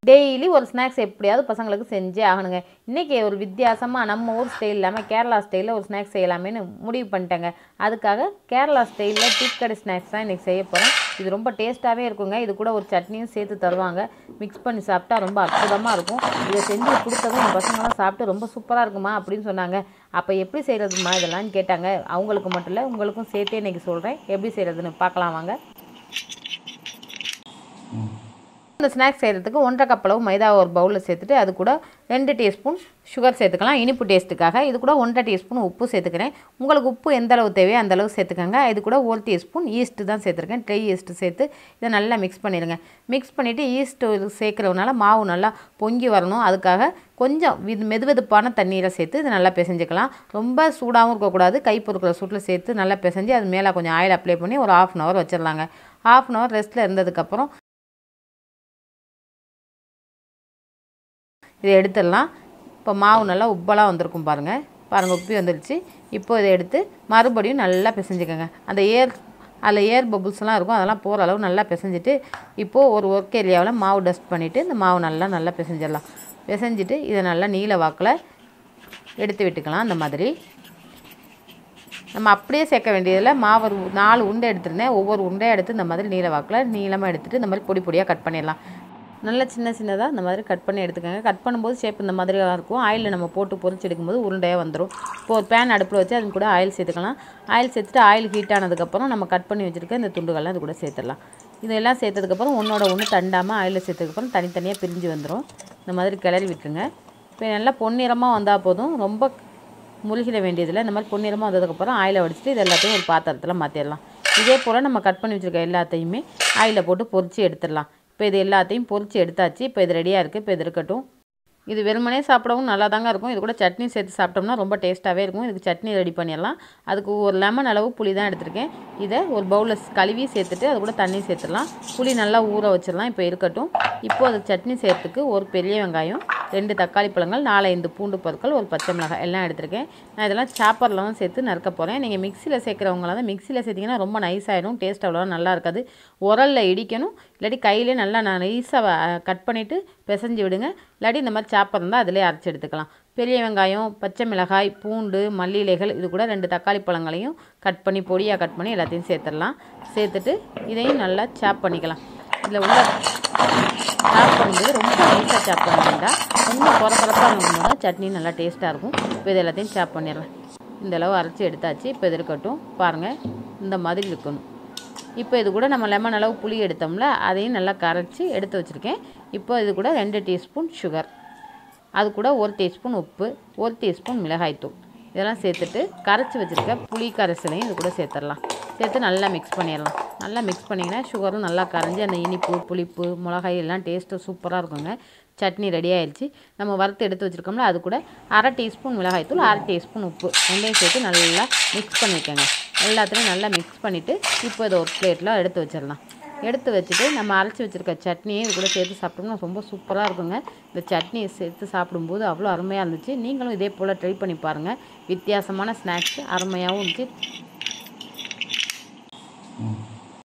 daily ஒரு snacks எப்படியாவது பசங்களுக்கு செஞ்சே ஆகணுங்க இன்றைக்கி ஒரு வித்தியாசமாக நம்ம ஊர் ஸ்டைல் இல்லாமல் கேரளா ஸ்டைலில் ஒரு ஸ்நாக்ஸ் செய்யலாமேன்னு முடிவு பண்ணிட்டேங்க அதுக்காக கேரளா ஸ்டைலில் டீக்கடை ஸ்நாக்ஸ் தான் இன்றைக்கி செய்ய போகிறேன் இது ரொம்ப டேஸ்ட்டாகவே இருக்குங்க இது கூட ஒரு சட்னியும் சேர்த்து தருவாங்க மிக்ஸ் பண்ணி சாப்பிட்டா ரொம்ப அற்புதமாக இருக்கும் இதை செஞ்சு கொடுத்ததும் என் பசங்களாம் சாப்பிட்டு ரொம்ப சூப்பராக இருக்குமா அப்படின்னு சொன்னாங்க அப்போ எப்படி செய்கிறதுமா இதெல்லாம் கேட்டாங்க அவங்களுக்கு மட்டும் இல்லை உங்களுக்கும் சேர்த்தே இன்றைக்கி சொல்கிறேன் எப்படி செய்கிறதுன்னு பார்க்கலாம் வாங்க இந்த ஸ்நாக்ஸ் செய்கிறதுக்கு ஒன்றரை கப் அளவு மைதா ஒரு பவுலில் சேர்த்துட்டு அது கூட ரெண்டு டீஸ்பூன் சுகர் சேர்த்துக்கலாம் இனிப்பு டேஸ்ட்டுக்காக இது கூட ஒன்றரை டீஸ்பூன் உப்பு சேர்த்துக்கிறேன் உங்களுக்கு உப்பு எந்த அளவு தேவையோ அந்த அளவு சேர்த்துக்கோங்க இது கூட ஒரு டீஸ்பூன் ஈஸ்ட்டு தான் சேர்த்துருக்கேன் ட்ரை ஈஸ்ட்டு சேர்த்து இதை நல்லா மிக்ஸ் பண்ணிடுங்க மிக்ஸ் பண்ணிவிட்டு ஈஸ்ட்டு சேர்க்குறதுனால மாவு நல்லா பொங்கி வரணும் அதுக்காக கொஞ்சம் இது மெதுவெதுப்பான தண்ணீரை சேர்த்து இது நல்லா பிசைஞ்சிக்கலாம் ரொம்ப சூடாகவும் இருக்கக்கூடாது கை பொறுக்கிற சூட்டில் சேர்த்து நல்லா பிசைஞ்சு அது மேலே கொஞ்சம் ஆயில் அப்ளை பண்ணி ஒரு ஆஃப் அன் ஹவர் வச்சிடலாங்க ஆஃப் அன் ஹவர் ரெஸ்ட்டில் இருந்ததுக்கப்புறம் இதை எடுத்துடலாம் இப்போ மாவு நல்லா உப்பெல்லாம் வந்திருக்கும் பாருங்கள் பாருங்கள் உப்பி வந்துருச்சு இப்போ இதை எடுத்து மறுபடியும் நல்லா பிசைஞ்சுக்கோங்க அந்த ஏர் அதில் ஏர் பபுள்ஸ்லாம் இருக்கும் அதெல்லாம் போகிற அளவு நல்லா பிசைஞ்சிட்டு இப்போது ஒரு ஒர்க் ஏரியாவில் மாவு டஸ்ட் பண்ணிவிட்டு இந்த மாவு நல்லா நல்லா பிசைஞ்சிடலாம் பிசைஞ்சிட்டு இதை நல்லா நீல வாக்கில் எடுத்து விட்டுக்கலாம் அந்த மாதிரி நம்ம அப்படியே சேர்க்க வேண்டியதில் மாவு ஒரு நாலு உருண்டை எடுத்துருந்தேன் ஒவ்வொரு உருண்டையாக எடுத்து இந்த மாதிரி நீல வாக்கில் நீளமாக எடுத்துகிட்டு இந்த மாதிரி பொடி பொடியாக கட் பண்ணிடலாம் நல்லா சின்ன சின்னதாக இந்த மாதிரி கட் பண்ணி எடுத்துக்கோங்க கட் பண்ணும்போது ஷேப் இந்த மாதிரி இருக்கும் ஆயிலில் நம்ம போட்டு பொரிச்சு எடுக்கும்போது உருண்டையாக வந்துடும் இப்போ ஒரு பேன் அடுப்பில் வச்சு அது கூட ஆயில் சேர்த்துக்கலாம் ஆயில் சேர்த்துட்டு ஆயில் ஹீட் ஆனதுக்கப்புறம் நம்ம கட் பண்ணி வச்சுருக்க இந்த துண்டுகள்லாம் இது கூட சேர்த்துடலாம் இதெல்லாம் சேர்த்ததுக்கப்புறம் ஒன்றோட ஒன்று தண்டாமல் ஆயிலில் சேர்த்ததுக்கப்புறம் தனித்தனியாக பிரிஞ்சு வந்துடும் இந்த மாதிரி கிளறி விட்டுருங்க இப்போ நல்லா பொன்னிறமாக வந்தால் போதும் ரொம்ப முழுகிட வேண்டியதில்லை இந்த மாதிரி பொன்னிறமாக வந்ததுக்கப்புறம் ஆயிலை வடிச்சிட்டு இது எல்லாத்தையும் ஒரு பாத்திரத்தில் மாற்றிடலாம் இதே போல் நம்ம கட் பண்ணி வச்சுருக்க எல்லாத்தையுமே ஆயிலில் போட்டு பொரித்து எடுத்துடலாம் இப்போ இது எல்லாத்தையும் பொரித்து எடுத்தாச்சு இப்போ இது ரெடியாக இருக்குது இப்போ இது இருக்கட்டும் இது வெறுமனே சாப்பிடவும் நல்லா தாங்க இருக்கும் இது கூட சட்னி சேர்த்து சாப்பிட்டோம்னா ரொம்ப டேஸ்ட்டாகவே இருக்கும் இதுக்கு சட்னி ரெடி பண்ணிடலாம் அதுக்கு ஒரு லெமன் அளவு புளி தான் எடுத்திருக்கேன் இதை ஒரு பவுலில் கழுவி சேர்த்துட்டு அது கூட தண்ணி சேர்த்துடலாம் புளி நல்லா ஊற வச்சிடலாம் இப்போ இருக்கட்டும் இப்போ அது சட்னி சேர்த்துக்கு ஒரு பெரிய வெங்காயம் ரெண்டு தக்காளி பழங்கள் நாலஞ்சு பூண்டு பற்கள் ஒரு பச்சை மிளகாய் எல்லாம் எடுத்திருக்கேன் நான் இதெல்லாம் சாப்பரில் தான் சேர்த்து நறுக்க போகிறேன் நீங்கள் மிக்சியில் சேர்க்குறவங்களாம் தான் மிக்சியில் சேர்த்திங்கன்னா ரொம்ப நைஸ் ஆகிடும் டேஸ்ட் அவ்வளோவா நல்லா இருக்காது உரலில் இடிக்கணும் இல்லாட்டி கையிலே நல்லா நான் நைஸாக கட் பண்ணிவிட்டு பிசைஞ்சு விடுங்க இல்லாட்டி இந்த மாதிரி சாப்பர் இருந்தால் அதிலே அரைச்சி எடுத்துக்கலாம் பெரிய வெங்காயம் பச்சை மிளகாய் பூண்டு மல்லி இலைகள் இது கூட ரெண்டு தக்காளி பழங்களையும் கட் பண்ணி பொடியாக கட் பண்ணி எல்லாத்தையும் சேர்த்துடலாம் சேர்த்துட்டு இதையும் நல்லா சாப் பண்ணிக்கலாம் இதில் உள்ள சாப் பண்ணும்போது ரொம்ப நைஸாக சாப் பண்ண வேண்டாம் கொஞ்சம் குறை குறைப்பாக இருந்தோம்னா சட்னி நல்லா டேஸ்ட்டாக இருக்கும் இப்போ இது எல்லாத்தையும் சாப் பண்ணிடுறேன் இந்த அளவு அரைச்சி எடுத்தாச்சு இப்போ இது இருக்கட்டும் பாருங்கள் இந்த மாதிரி இருக்கணும் இப்போ இது கூட நம்ம லெமன் அளவு புளி எடுத்தோம்ல அதையும் நல்லா கரைச்சி எடுத்து வச்சுருக்கேன் இப்போ இது கூட ரெண்டு டீஸ்பூன் சுகர் அது கூட ஒரு டீஸ்பூன் உப்பு ஒரு டீஸ்பூன் மிளகாய்த்தூள் இதெல்லாம் சேர்த்துட்டு கரைச்சி வச்சுருக்க புளி கரைசலையும் இது கூட சேர்த்துடலாம் சேர்த்து நல்லா மிக்ஸ் பண்ணிடலாம் நல்லா மிக்ஸ் பண்ணிங்கன்னா சுகரும் நல்லா கரைஞ்சி அந்த இனிப்பு புளிப்பு மிளகாய் எல்லாம் டேஸ்ட்டு சூப்பராக இருக்குங்க சட்னி ரெடி ஆயிடுச்சு நம்ம வறுத்து எடுத்து வச்சுருக்கோம்ல அது கூட அரை டீஸ்பூன் மிளகாய்த்தூள் அரை டீஸ்பூன் உப்பு ரெண்டையும் சேர்த்து நல்லா மிக்ஸ் பண்ணிக்கோங்க எல்லாத்துலேயும் நல்லா மிக்ஸ் பண்ணிவிட்டு இப்போ இதை ஒரு பிளேட்டில் எடுத்து வச்சிடலாம் எடுத்து வச்சுட்டு நம்ம அரைச்சி வச்சுருக்க சட்னியை இது கூட சேர்த்து சாப்பிட்டோம்னா ரொம்ப சூப்பராக இருக்குங்க இந்த சட்னியை சேர்த்து சாப்பிடும்போது அவ்வளோ அருமையாக இருந்துச்சு நீங்களும் இதே போல் ட்ரை பண்ணி பாருங்கள் வித்தியாசமான ஸ்நாக்ஸ் அருமையாகவும் இருந்துச்சு